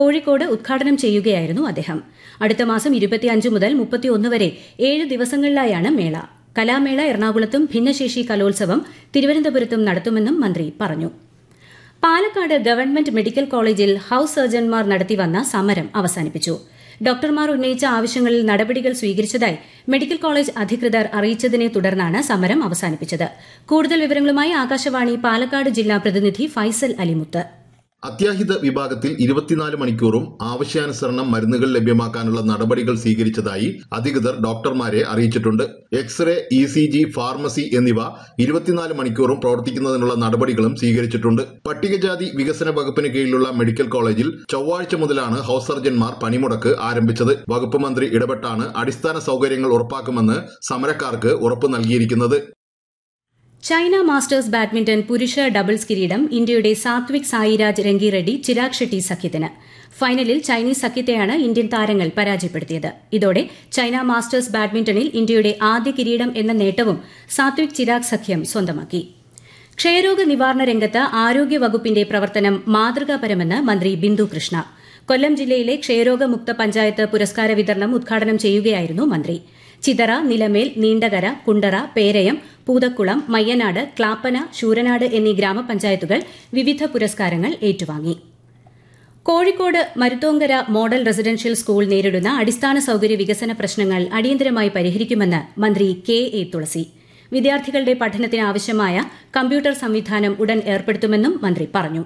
കോഴിക്കോട് ഉദ്ഘാടനം ചെയ്യുകയായിരുന്നു അദ്ദേഹം അടുത്ത മാസം ഇരുപത്തിയഞ്ച് മുതൽ മുപ്പത്തിയൊന്ന് വരെ ഏഴ് ദിവസങ്ങളിലായാണ് മേള കലാമേള എറണാകുളത്തും ഭിന്നശേഷി കലോത്സവം തിരുവനന്തപുരത്തും നടത്തുമെന്നും മന്ത്രി പറഞ്ഞു പാലക്കാട് ഗവൺമെന്റ് മെഡിക്കൽ കോളേജിൽ ഹൌസ് സർജൻമാർ നടത്തിവന്ന സമരം അവസാനിപ്പിച്ചു ഡോക്ടർമാർ ഉന്നയിച്ച ആവശ്യങ്ങളിൽ നടപടികൾ സ്വീകരിച്ചതായി മെഡിക്കൽ കോളേജ് അധികൃതർ അറിയിച്ചതിനെ തുടർന്നാണ് സമരം അവസാനിപ്പിച്ചത് കൂടുതൽ വിവരങ്ങളുമായി ആകാശവാണി പാലക്കാട് ജില്ലാ പ്രതിനിധി ഫൈസൽ അലിമുത്ത് അത്യാഹിത വിഭാഗത്തിൽ ഇരുപത്തിനാല് മണിക്കൂറും ആവശ്യാനുസരണം മരുന്നുകൾ ലഭ്യമാക്കാനുള്ള നടപടികൾ സ്വീകരിച്ചതായി അധികൃതർ ഡോക്ടർമാരെ അറിയിച്ചിട്ടുണ്ട് x ray E C G pharmacy എന്നിവ ഇരുപത്തിനാല് മണിക്കൂറും പ്രവർത്തിക്കുന്നതിനുള്ള നടപടികളും സ്വീകരിച്ചിട്ടുണ്ട് പട്ടികജാതി വികസന വകുപ്പിന് കീഴിലുള്ള മെഡിക്കൽ കോളേജിൽ ചൊവ്വാഴ്ച മുതലാണ് ഹൌസ് സർജൻമാർ പണിമുടക്ക് ആരംഭിച്ചത് വകുപ്പ് മന്ത്രി ഇടപെട്ടാണ് അടിസ്ഥാന സൌകര്യങ്ങൾ ഉറപ്പാക്കുമെന്ന് സമരക്കാർക്ക് ഉറപ്പ് നൽകിയിരിക്കുന്നത് ചൈന മാസ്റ്റേഴ്സ് ബാഡ്മിന്റൺ പുരുഷ ഡബിൾസ് കിരീടം ഇന്ത്യയുടെ സാത്വിക് സായിരാജ് രംഗിറെഡ്ഡി ചിരാഗ് ഷെട്ടി സഖ്യത്തിന് ഫൈനലിൽ ചൈനീസ് സഖ്യത്തെയാണ് ഇന്ത്യൻ താരങ്ങൾ പരാജയപ്പെടുത്തിയത് ഇതോടെ ചൈന മാസ്റ്റേഴ്സ് ബാഡ്മിന്റണിൽ ഇന്ത്യയുടെ ആദ്യ കിരീടം എന്ന നേട്ടവും സാത്വിക് ചിരാഗ് സഖ്യം സ്വന്തമാക്കി ക്ഷയരോഗ നിവാരണ രംഗത്ത് ആരോഗ്യ വകുപ്പിന്റെ പ്രവർത്തനം മാതൃകാപരമെന്ന് മന്ത്രി ബിന്ദു കൃഷ്ണ കൊല്ലം ജില്ലയിലെ ക്ഷയരോഗമുക്ത പഞ്ചായത്ത് പുരസ്കാര വിതരണം ഉദ്ഘാടനം ചെയ്യുകയായിരുന്നു മന്ത്രി ചിതറ നിലമേൽ നീണ്ടകര കുണ്ടറ പേരയം പൂതക്കുളം മയ്യനാട് ക്ലാപ്പന ശൂരനാട് എന്നീ ഗ്രാമപഞ്ചായത്തുകൾ വിവിധ പുരസ്കാരങ്ങൾ ഏറ്റുവാങ്ങി Kozhikode Maruthonkara model residential school നേരിടുന്ന അടിസ്ഥാന സൌകര്യ വികസന പ്രശ്നങ്ങൾ അടിയന്തരമായി പരിഹരിക്കുമെന്ന് മന്ത്രി കെ എ തുളസി വിദ്യാർത്ഥികളുടെ പഠനത്തിന് ആവശ്യമായ കമ്പ്യൂട്ടർ സംവിധാനം ഉടൻ ഏർപ്പെടുത്തുമെന്നും മന്ത്രി പറഞ്ഞു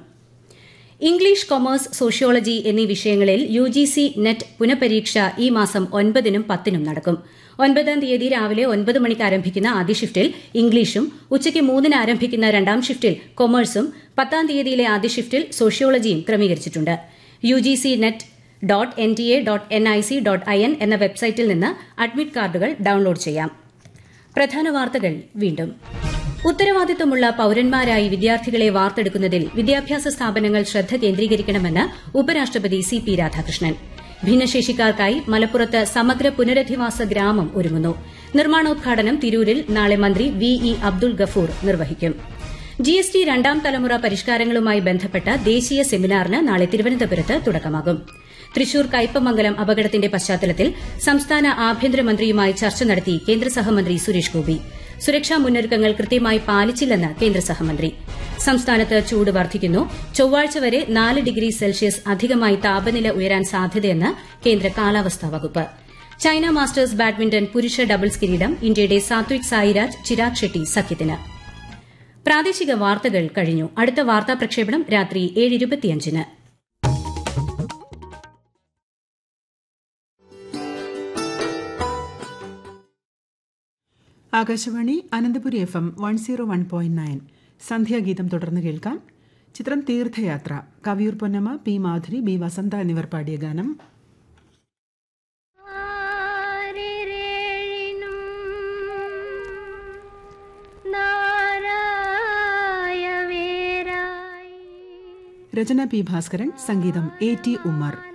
ഇംഗ്ലീഷ് കൊമേഴ്സ് സോഷ്യോളജി എന്നീ വിഷയങ്ങളിൽ യു ജി സി നെറ്റ് പുനഃപരീക്ഷ ഈ മാസം ഒൻപതിനും പത്തിനും നടക്കും ഒൻപതാം തീയതി രാവിലെ ഒൻപത് മണിക്ക് ആരംഭിക്കുന്ന ആദ്യ ഷിഫ്റ്റിൽ ഇംഗ്ലീഷും ഉച്ചയ്ക്ക് മൂന്നിന് ആരംഭിക്കുന്ന രണ്ടാം ഷിഫ്റ്റിൽ കൊമേഴ്സും പത്താം തീയതിയിലെ ആദ്യ ഷിഫ്റ്റിൽ സോഷ്യോളജിയും ക്രമീകരിച്ചിട്ടുണ്ട് U G C NET dot N T A dot N I C dot I N എന്ന വെബ്സൈറ്റിൽ നിന്ന് അഡ്മിറ്റ് കാർഡുകൾ ഡൌൺലോഡ് ചെയ്യാം പ്രധാന വാർത്തകൾ വീണ്ടും ഉത്തരവാദിത്തമുള്ള പൌരന്മാരായി വിദ്യാർത്ഥികളെ വാർത്തെടുക്കുന്നതിൽ വിദ്യാഭ്യാസ സ്ഥാപനങ്ങൾ ശ്രദ്ധ കേന്ദ്രീകരിക്കണമെന്ന് ഉപരാഷ്ട്രപതി സി പി രാധാകൃഷ്ണൻ ഭിന്നശേഷിക്കാർക്കായി മലപ്പുറത്ത് സമഗ്ര പുനരധിവാസ ഗ്രാമം ഒരുങ്ങുന്നു നിർമ്മാണോദ്ഘാടനം തിരൂരിൽ നാളെ മന്ത്രി വി ഇ അബ്ദുൾ ഗഫൂർ നിർവഹിക്കും ജിഎസ്ടി രണ്ടാം തലമുറ പരിഷ്കാരങ്ങളുമായി ബന്ധപ്പെട്ട ദേശീയ സെമിനാറിന് നാളെ തിരുവനന്തപുരത്ത് തുടക്കമാകും തൃശൂർ കയ്പമംഗലം അപകടത്തിന്റെ പശ്ചാത്തലത്തിൽ സംസ്ഥാന ആഭ്യന്തരമന്ത്രിയുമായി ചർച്ച നടത്തി കേന്ദ്ര സഹമന്ത്രി സുരേഷ് ഗോപി സുരക്ഷാ മുന്നൊരുക്കങ്ങൾ കൃത്യമായി പാലിച്ചില്ലെന്ന് കേന്ദ്ര സഹമന്ത്രി സംസ്ഥാനത്ത് ചൂട് വർദ്ധിക്കുന്നു ചൊവ്വാഴ്ച വരെ നാല് ഡിഗ്രി സെൽഷ്യസ് അധികമായി താപനില ഉയരാൻ സാധ്യതയെന്ന് കേന്ദ്ര കാലാവസ്ഥാ വകുപ്പ് ചൈന മാസ്റ്റേഴ്സ് ബാഡ്മിന്റൺ പുരുഷ ഡബിൾസ് കിരീടം ഇന്ത്യയുടെ സാത്വിക് സായിരാജ് ചിരാഗ് ഷെട്ടി സഖ്യത്തിന് പ്രാദേശിക വാർത്തകൾ കഴിഞ്ഞു അടുത്ത വാർത്താ പ്രക്ഷേപണം രാത്രി ഏഴ് ഇരുപത്തിയഞ്ചിന് Akashvani Ananthapuri F M one zero one point nine Sandhyageetham തുടർന്ന് കേൾക്കാം ചിത്രം തീർത്ഥയാത്ര കവിയൂർ പൊന്നമ്മ പി മാധുരി ബി വസന്ത എന്നിവർ പാടിയ ഗാനം ആരിരേഴിനും നാരായവേരായി രചന പി ഭാസ്കരൻ സംഗീതം എ ടി ഉമ്മർ